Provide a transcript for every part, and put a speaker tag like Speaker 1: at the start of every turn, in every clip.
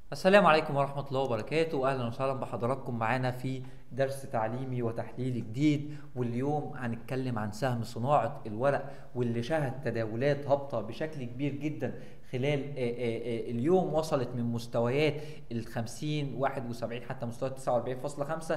Speaker 1: السلام عليكم ورحمة الله وبركاته وأهلا وسهلا بحضراتكم معانا في درس تعليمي وتحليلي جديد واليوم هنتكلم عن سهم صناعة الورق واللي شهد تداولات هابطة بشكل كبير جدا خلال آه، آه، آه، اليوم وصلت من مستويات ال 50 71 حتى مستوى 49.5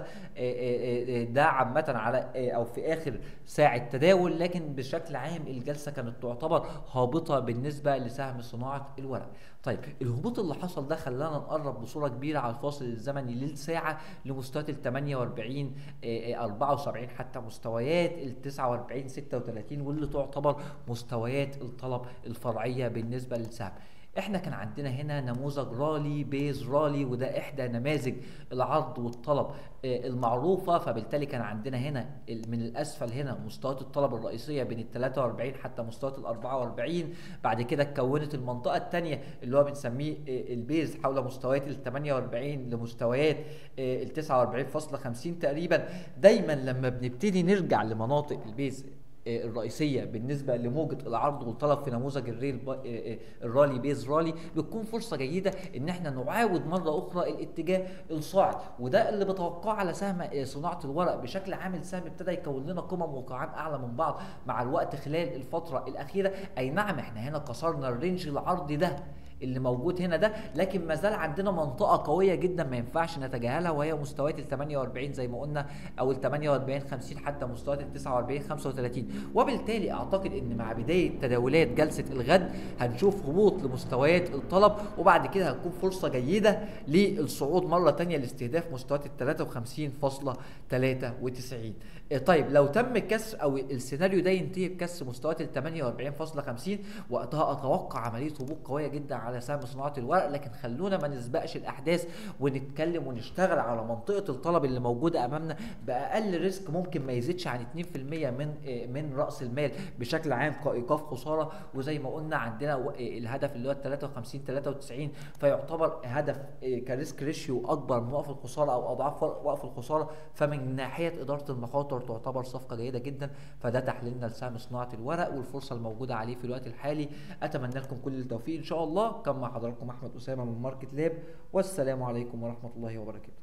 Speaker 1: ده عامة على أو في آخر ساعة تداول لكن بشكل عام الجلسة كانت تعتبر هابطة بالنسبة لسهم صناعة الورق. طيب الهبوط اللي حصل ده خلانا نقرب بصورة كبيرة على الفاصل الزمني للساعة لمستويات ال 48 74 حتى مستويات ال 49 36 واللي تعتبر مستويات الطلب الفرعية بالنسبة للسهم السهم احنا كان عندنا هنا نموذج رالي بيز رالي وده احدى نماذج العرض والطلب آه، المعروفه فبالتالي كان عندنا هنا من الاسفل هنا مستويات الطلب الرئيسيه بين ال 43 حتى مستويات ال 44 بعد كده اتكونت المنطقه الثانيه اللي هو بنسميه آه، البيز حول مستويات ال 48 لمستويات آه، ال 49.50 تقريبا دايما لما بنبتدي نرجع لمناطق البيز آه، الرئيسيه بالنسبه لموجه العرض والطلب في نموذج الريل آه، آه، الرالي بيز رالي بتكون فرصه جيده ان احنا نعاود مره اخرى الاتجاه الصاعد وده اللي بتوقعه على سهم صناعه الورق بشكل عام السهم ابتدى يكون لنا قمم وقاعات اعلى من بعض مع الوقت خلال الفتره الاخيره اي نعم احنا هنا كسرنا الرينج العرضي ده اللي موجود هنا ده لكن ما زال عندنا منطقه قويه جدا ما ينفعش نتجاهلها وهي مستويات ال 48 زي ما قلنا او ال 48 50 حتى مستويات ال 49 35 وبالتالي اعتقد ان مع بدايه تداولات جلسه الغد هنشوف هبوط لمستويات الطلب وبعد كده هتكون فرصه جيده للصعود مره ثانيه لاستهداف مستويات ال 53.93 آه، طيب لو تم كسر او السيناريو ده ينتهي بكسر مستويات ال 48.50 وقتها اتوقع عمليه هبوط قويه جدا على سهم صناعه الورق لكن خلونا ما نسبقش الاحداث ونتكلم ونشتغل على منطقه الطلب اللي موجوده امامنا باقل ريسك ممكن ما يزيدش عن 2% من آه، من راس المال بشكل عام كايقاف خساره وزي ما قلنا عندنا آه، الهدف اللي هو 53 93 فيعتبر هدف كريسك ريشيو اكبر من وقف الخساره او اضعاف وقف الخساره فمن ناحيه اداره المخاطر تعتبر صفقه جيده جدا فده تحليلنا لسهم صناعه الورق والفرصه الموجوده عليه في الوقت الحالي اتمنى لكم كل التوفيق ان شاء الله كان مع حضراتكم احمد اسامه من ماركت لاب والسلام عليكم ورحمه الله وبركاته